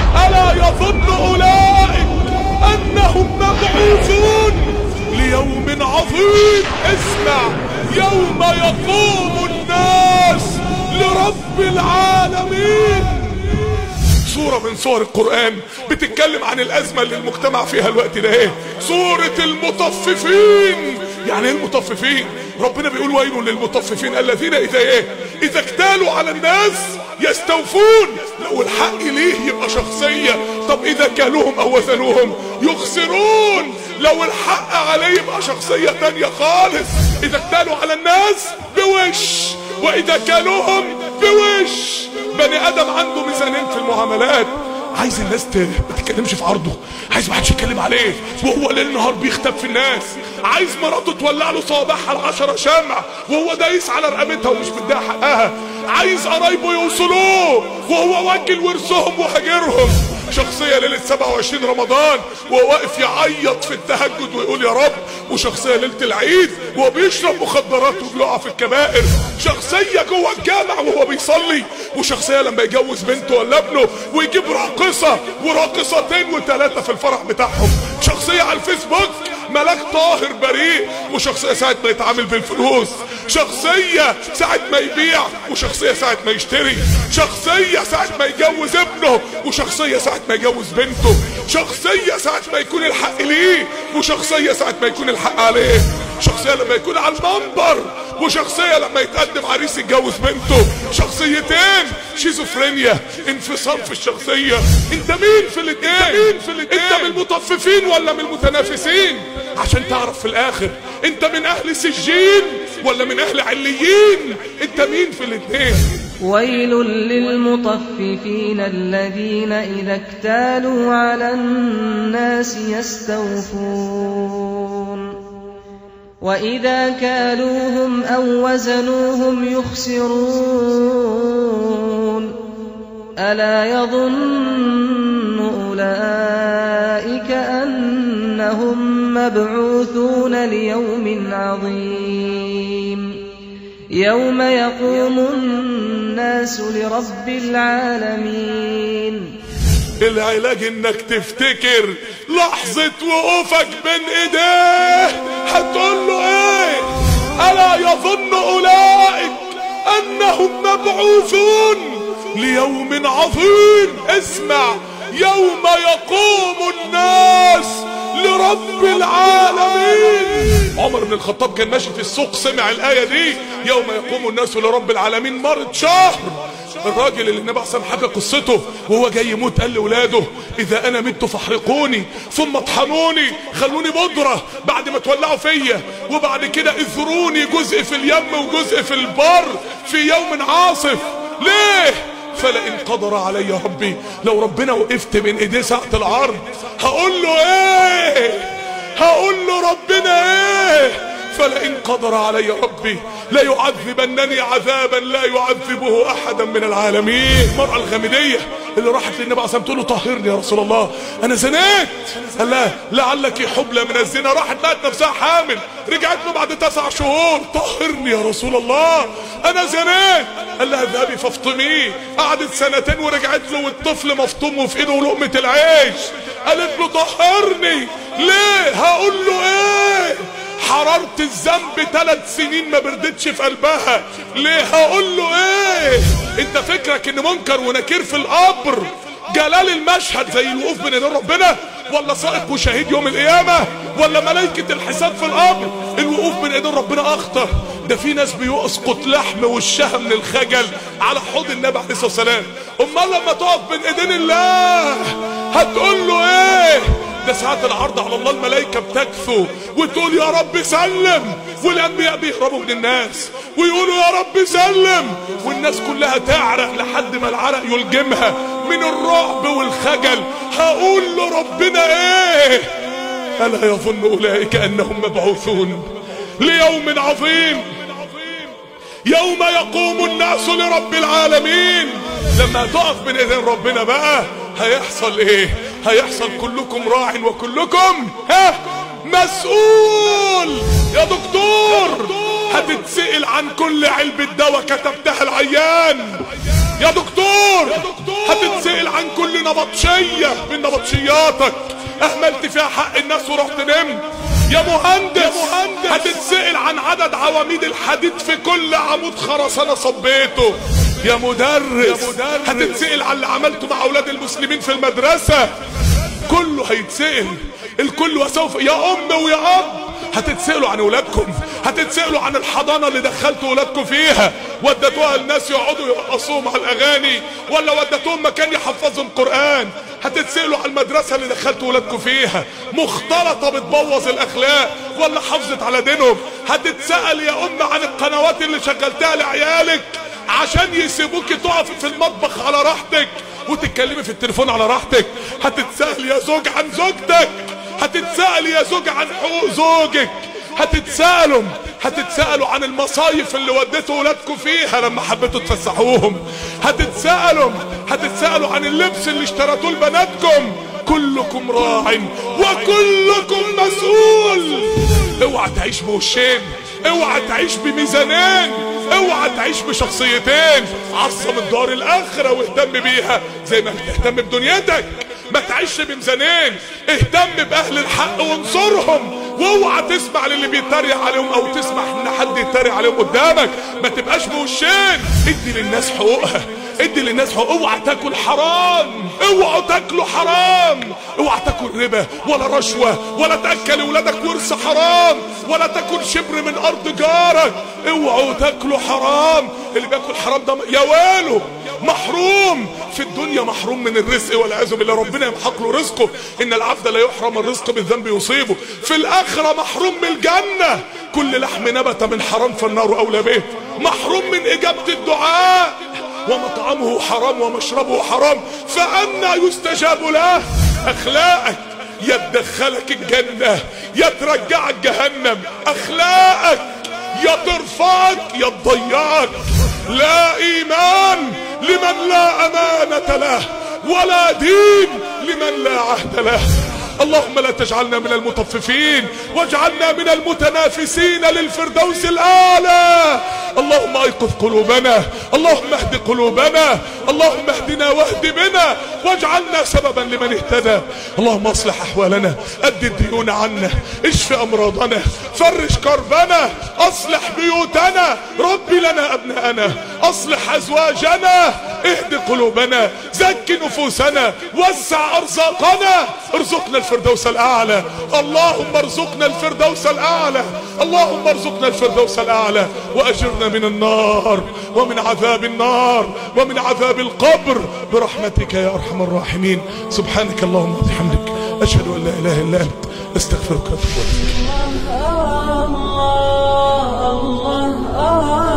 ألا يظن أولئك أنهم مبعوثون ليوم عظيم اسمع يوم يقوم الناس لرب العالمين سورة من سور القرآن بتتكلم عن الأزمة اللي المجتمع فيها الوقت ده ايه سورة المطففين يعني ايه المطففين ربنا بيقول ويل للمطففين الذين إذا ايه إذا اكتالوا على الناس يستوفون لو الحق ليه يبقى شخصية طب إذا كالوهم أو وزنوهم يخسرون لو الحق عليه يبقى شخصية تانية خالص إذا اكتالوا على الناس بوش وإذا كالوهم بوش بني ادم عنده ميزانين في المعاملات عايز الناس ت- ما تتكلمش في عرضه عايز ما حدش يتكلم عليه وهو ليل نهار بيختب في الناس عايز مراته تولع له صوابعها العشرة شمع وهو دايس على رقبتها ومش مديها حقها عايز قرايبه يوصلوه وهو وكل ورثهم وهاجرهم شخصية ليلة 27 رمضان وهو واقف يعيط في التهجد ويقول يا رب وشخصية ليلة العيد وهو بيشرب مخدرات وبيقع في الكبائر شخصية جوه الجامع وهو بيصلي وشخصية لما يجوز بنته ولا ابنه ويجيب راقصة وراقصتين وثلاثة في الفرح بتاعهم شخصية على الفيسبوك ملاك طاهر بريء وشخصية ساعة ما يتعامل بالفلوس شخصية ساعة ما يبيع وشخصية ساعة ما يشتري شخصية ساعة ما يجوز ابنه وشخصية ساعة ما يجوز بنته شخصية ساعة ما يكون الحق ليه وشخصية ساعة ما يكون الحق عليه شخصية لما يكون على المنبر وشخصية لما يتقدم عريس يتجوز بنته شخصيتين شيزوفرينيا انفصام في الشخصية انت مين في الاتنين مين في الاتنين انت من المطففين ولا من المتنافسين عشان تعرف في الاخر انت من اهل سجين ولا من اهل عليين انت مين في الاتنين ويل للمطففين الذين إذا اكتالوا على الناس يستوفون وإذا كالوهم أو وزنوهم يخسرون ألا يظن أولئك أنهم مبعوثون ليوم عظيم يوم يقوم الناس لرب العالمين العلاج انك تفتكر لحظة وقوفك بين ايديه هتقول له ايه الا يظن اولئك انهم مبعوثون ليوم عظيم اسمع يوم يقوم الناس لرب العالمين عمر بن الخطاب كان ماشي في السوق سمع الآية دي يوم يقوم الناس لرب العالمين مرض شهر الراجل اللي النبي عليه حكى قصته وهو جاي يموت قال لاولاده اذا انا مت فاحرقوني ثم اطحنوني خلوني بودره بعد ما تولعوا فيا وبعد كده اذروني جزء في اليم وجزء في البر في يوم عاصف ليه فلئن قدر علي ربي لو ربنا وقفت بين ايديه ساعة العرض هقول له ايه هقول له ربنا ايه فلئن قدر علي ربي ليعذبنني عذابا لا يعذبه احدا من العالمين المرأة الغامدية اللي راحت للنبي عليه الصلاة والسلام تقول له طهرني يا رسول الله انا زنيت قال لها لعلك حبلى من الزنا راحت لقت نفسها حامل رجعت له بعد تسع شهور طهرني يا رسول الله انا زنيت قال لها اذهبي فافطميه قعدت سنتين ورجعت له والطفل مفطوم وفي ايده لقمة العيش قالت له طهرني ليه هقول له ايه حرارة الذنب ثلاث سنين ما بردتش في قلبها ليه هقول له ايه انت فكرك ان منكر ونكير في القبر جلال المشهد زي الوقوف بين ايدين ربنا ولا سائق وشهيد يوم القيامة ولا ملائكة الحساب في القبر الوقوف بين ايدين ربنا اخطر ده في ناس بيسقط لحم وشها من الخجل على حوض النبي عليه الصلاة والسلام امال لما تقف بين ايدين الله هتقول له ايه ده ساعات العرض على الله الملائكة بتكفو وتقول يا رب سلم والأنبياء بيهربوا من الناس ويقولوا يا رب سلم والناس كلها تعرق لحد ما العرق يلجمها من الرعب والخجل هقول له ربنا ايه ألا يظن أولئك أنهم مبعوثون ليوم عظيم يوم يقوم الناس لرب العالمين لما تقف بين ايدين ربنا بقى هيحصل ايه هيحصل كلكم راع وكلكم ها مسؤول يا دكتور هتتسئل عن كل علبة دواء كتبتها العيان يا دكتور هتتسأل عن كل نبطشية من نبطشياتك اهملت فيها حق الناس ورحت نمت يا مهندس, يا مهندس هتتسأل عن عدد عواميد الحديد في كل عمود خرسانة صبيته يا مدرس, يا مدرس هتتسأل عن اللي عملته مع اولاد المسلمين في المدرسة كله هيتسأل الكل وسوف يا ام ويا اب هتتسألوا عن اولادكم هتتسألوا عن الحضانة اللي دخلتوا اولادكم فيها ودتوها الناس يقعدوا يرقصوهم على الاغاني ولا ودتوهم مكان يحفظوا القرآن هتتسألوا عن المدرسة اللي دخلتوا ولادكم فيها مختلطة بتبوظ الاخلاق ولا حافظت على دينهم هتتسأل يا ام عن القنوات اللي شغلتها لعيالك عشان يسيبوك تقفي في المطبخ على راحتك وتتكلمي في التليفون على راحتك هتتسأل يا زوج عن زوجتك هتتسأل يا زوج عن حقوق زوجك هتتسألوا هتتسألوا عن المصايف اللي وديتوا ولادكم فيها لما حبيتوا تفسحوهم هتتسألوا هتتسألوا عن اللبس اللي اشتريتوه لبناتكم كلكم راع وكلكم مسؤول اوعى تعيش بوشين اوعى تعيش بميزانين اوعى تعيش بشخصيتين عظم الدار الاخرة واهتم بيها زي ما بتهتم بدنيتك ما تعيش بميزانين اهتم باهل الحق وانصرهم واوعى تسمع للي بيتريق عليهم او تسمع ان حد يتريق عليهم قدامك ما تبقاش بوشين ادي للناس حقوقها ادي للناس حقوق اوعى تاكل حرام اوعوا تاكلوا حرام اوعى تاكل ربا ولا رشوة ولا تاكل ولادك ورث حرام ولا تاكل شبر من ارض جارك اوعوا تاكلوا حرام اللي بياكل حرام ده يا ويله محروم في الدنيا محروم من الرزق والعياذ بالله ربنا يمحق له رزقه ان العبد لا يحرم الرزق بالذنب يصيبه في الاخره محروم من الجنه كل لحم نبت من حرام فالنار اولى به محروم من اجابه الدعاء ومطعمه حرام ومشربه حرام فأنا يستجاب له أخلاقك يا تدخلك الجنة يا ترجعك جهنم أخلاقك يا ترفعك يا تضيعك لا إيمان لمن لا أمانة له ولا دين لمن لا عهد له اللهم لا تجعلنا من المطففين واجعلنا من المتنافسين للفردوس الأعلى اللهم ايقظ قلوبنا اللهم اهد قلوبنا اللهم اهدنا واهد بنا واجعلنا سببا لمن اهتدى اللهم اصلح احوالنا اد الديون عنا اشف امراضنا فرج كربنا اصلح بيوتنا ربي لنا ابناءنا اصلح ازواجنا اهد قلوبنا زكي نفوسنا وسع ارزاقنا ارزقنا الفردوس الاعلى اللهم ارزقنا الفردوس الاعلى اللهم ارزقنا الفردوس الاعلى واجرنا من النار ومن عذاب النار ومن عذاب القبر برحمتك يا ارحم الراحمين سبحانك اللهم وبحمدك اشهد ان لا اله الا انت استغفرك واتوب اليك الله الله الله